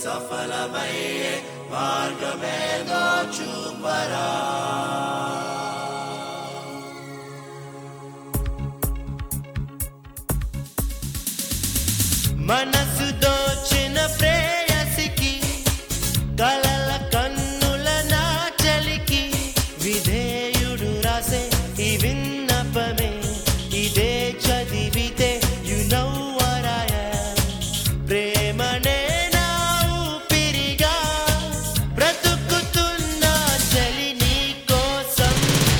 సఫలమయ్యే మార్గమేదో చూపరా మనసు దోచిన ప్రేయసికి కలల కన్నుల నా చలికి విధేయుడు రాసే ఈ విన్నపమే ఇదే చదివితే యు నౌ ప్రేమనే నా ఊపిరిగా బ్రతుకుతున్న చలి నీ కోసం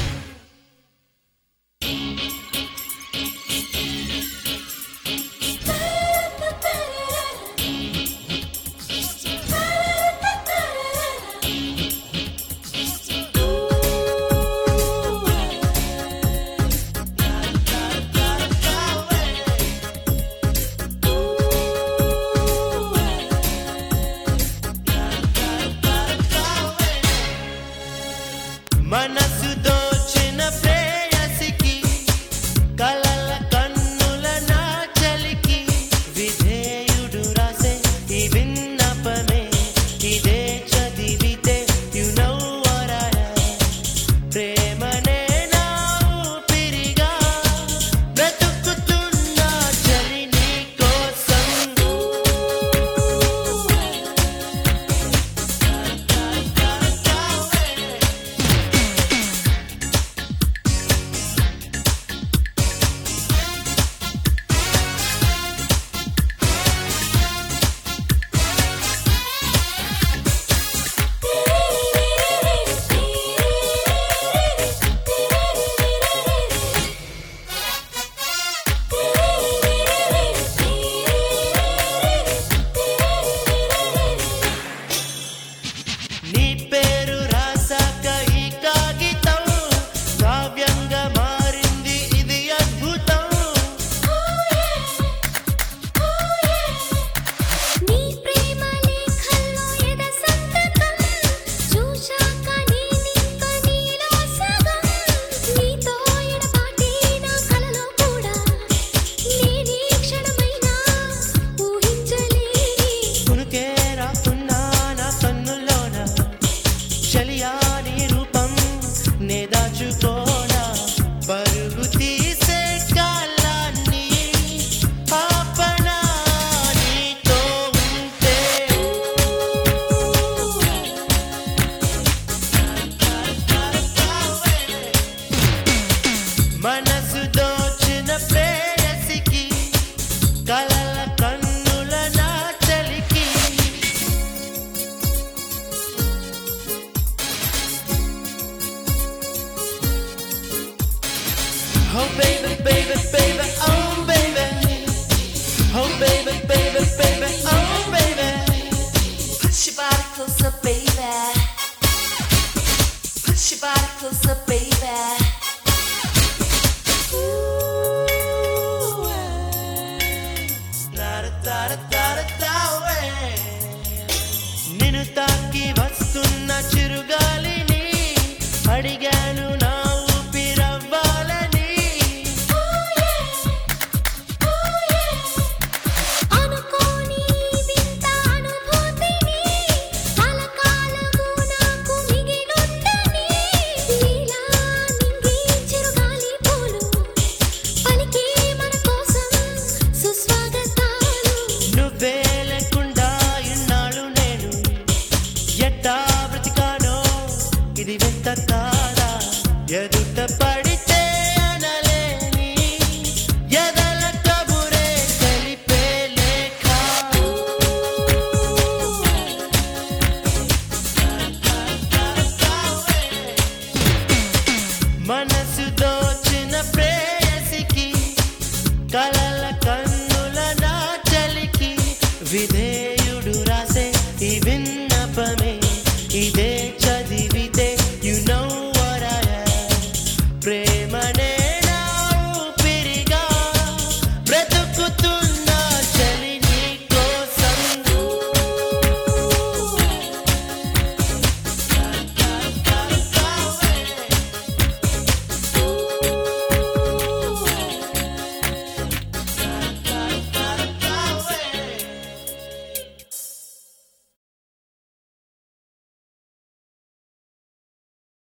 మనసు దోచిన ప్రేయసికి కలల కన్నుల నా చలికి విధేయుడు రాసే ఈ విన్నపమే ఇదే చదివితే యు నో ప్రేమనే నా ఊపిరిగా బ్రతుకుతున్న చలి నీ కోసం నీ పేరు రాసాక ఈ కాగితం కావ్యంగా మారింది ఇది అద్భుతం నీ ప్రేమ లేఖల్లో ఎద సంతకం చూశాక నేనింక నీలో సగం నీతో ఎడబాటి నా కలలో కూడా నేనే క్షణమైనా ఊహించలేని కునుకే రాకున్నా నా కన్నుల్లోన చలియాని రూపం నే దాచుకోనా పరుగు తీసే కాలాన్ని ఆపనా నీతో ఉంటే మనసు దోచిన ప్రేయసికి కలల కన్నుల నా చలికి Oh baby, baby, baby, oh baby Oh baby, baby, baby, oh baby Push your body closer, baby. Push your body closer, baby. నిన్ను తాకి వస్తున్న చిరుగాలిని అడిగాను నా ఊపిరవ్వాలని అనుకోని వింత అనుభూతిని కలకాలము నాకు మిగిలుందని నీలా నింగి చిరుగాలి పూలు పలికే మన కోసం సుస్వాగతాలు నువ్వే లేకుండా ఇన్నాళ్ళు నేను ఎట్టా బ్రతికానో ఇది వింత కాదా ఎదుట